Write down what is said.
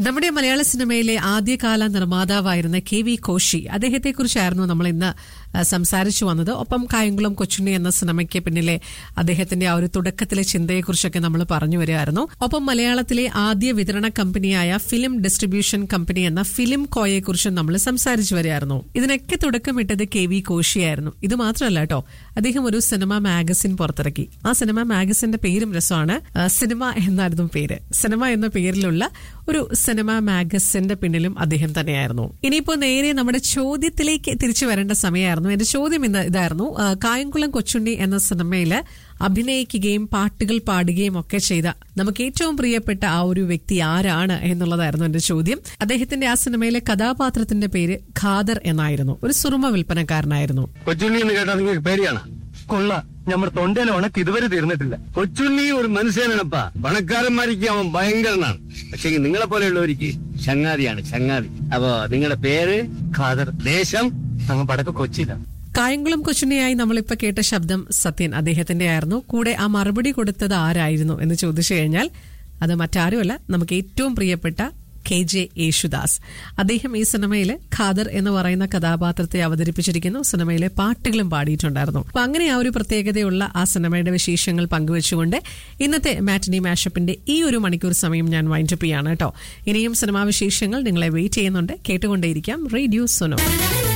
നമ്മുടെ മലയാള സിനിമയിലെ ആദ്യകാല നിർമ്മാതാവായിരുന്ന കെ വി കോശി അദ്ദേഹത്തെക്കുറിച്ചായിരുന്നു നമ്മൾ ഇന്ന് ആ, സംസാരിച്ചു വന്നത് ഒപ്പം കായംകുളം കൊച്ചുണ്ണി എന്ന സിനിമയ്ക്ക് പിന്നിലെ അദ്ദേഹത്തിന്റെ ആ ഒരു തുടക്കത്തിലെ ചിന്തയെക്കുറിച്ചൊക്കെ നമ്മൾ പറഞ്ഞു വരികയായിരുന്നു ഒപ്പം മലയാളത്തിലെ ആദ്യ വിതരണ കമ്പനിയായ ഫിലിം ഡിസ്ട്രിബ്യൂഷൻ കമ്പനി എന്ന ഫിലിം കോയെക്കുറിച്ചും നമ്മൾ സംസാരിച്ചു വരികയായിരുന്നു ഇതിനൊക്കെ തുടക്കമിട്ടത് കെ വി കോശിയായിരുന്നു ഇത് മാത്രമല്ല കേട്ടോ അദ്ദേഹം ഒരു സിനിമ മാഗസിൻ പുറത്തിറക്കി ആ സിനിമ മാഗസിന്റെ പേരും രസമാണ് ആ, സിനിമ എന്നായിരുന്നു പേര് സിനിമ എന്ന പേരിലുള്ള ഒരു സിനിമ മാഗസിന്റെ പിന്നിലും അദ്ദേഹം തന്നെയായിരുന്നു ഇനിയിപ്പോ നേരെ നമ്മുടെ ചോദ്യത്തിലേക്ക് തിരിച്ചു വരേണ്ട സമയമായിരുന്നു എന്റെ ചോദ്യം ഇന്ന് ഇതായിരുന്നു ആ, കായംകുളം കൊച്ചുണ്ണി എന്ന സിനിമയില് അഭിനയിക്കുകയും പാട്ടുകൾ പാടുകയും ഒക്കെ ചെയ്ത നമുക്ക് ഏറ്റവും പ്രിയപ്പെട്ട ആ ഒരു വ്യക്തി ആരാണ് എന്നുള്ളതായിരുന്നു എന്റെ ചോദ്യം അദ്ദേഹത്തിന്റെ ആ സിനിമയിലെ കഥാപാത്രത്തിന്റെ പേര് ഖാദർ എന്നായിരുന്നു ഒരു സുറുമ വിൽപ്പനക്കാരനായിരുന്നു കൊച്ചുണ്ണി എന്ന് കേട്ടാ നിങ്ങൾക്ക് പേടിയാണ് കൊള്ള നമ്മുടെ തൊണ്ടയിലെ ഉണക്ക് ഇതുവരെ തീർന്നിട്ടില്ല കൊച്ചുണ്ണി ഒരു മനുഷ്യനാണപ്പാ പണക്കാരന്മാർക്ക് അവൻ ഭയങ്കരനാണ് പക്ഷെ നിങ്ങളെ പോലെയുള്ളവർക്ക് ചങ്ങാതിയാണ് ചങ്ങാതി അപ്പോ നിങ്ങളുടെ പേര് ഖാദർ ദേശം അങ്ങ് പടക്ക കൊച്ചിയില്ല കായംകുളം കൊച്ചുണ്ണിയായി നമ്മളിപ്പോ കേട്ട ശബ്ദം സത്യൻ അദ്ദേഹത്തിന്റെ ആയിരുന്നു കൂടെ ആ മറുപടി കൊടുത്തത് ആരായിരുന്നു എന്ന് ചോദിച്ചു കഴിഞ്ഞാൽ അത് മറ്റാരുമല്ല നമുക്ക് ഏറ്റവും പ്രിയപ്പെട്ട കെ ജെ യേശുദാസ് അദ്ദേഹം ഈ സിനിമയിൽ ഖാദർ എന്ന് പറയുന്ന കഥാപാത്രത്തെ അവതരിപ്പിച്ചിരിക്കുന്നു സിനിമയിലെ പാട്ടുകളും പാടിയിട്ടുണ്ടായിരുന്നു അപ്പൊ അങ്ങനെ ആ ഒരു പ്രത്യേകതയുള്ള ആ സിനിമയുടെ വിശേഷങ്ങൾ പങ്കുവെച്ചുകൊണ്ട് ഇന്നത്തെ മാറ്റിനി മാഷപ്പിന്റെ ഈ ഒരു മണിക്കൂർ സമയം ഞാൻ വൈൻഡപ്പ് ചെയ്യാണ് കേട്ടോ ഇനിയും സിനിമാ വിശേഷങ്ങൾ നിങ്ങളെ വെയിറ്റ് ചെയ്യുന്നുണ്ട് കേട്ടുകൊണ്ടേയിരിക്കാം റേഡിയോ സുനോ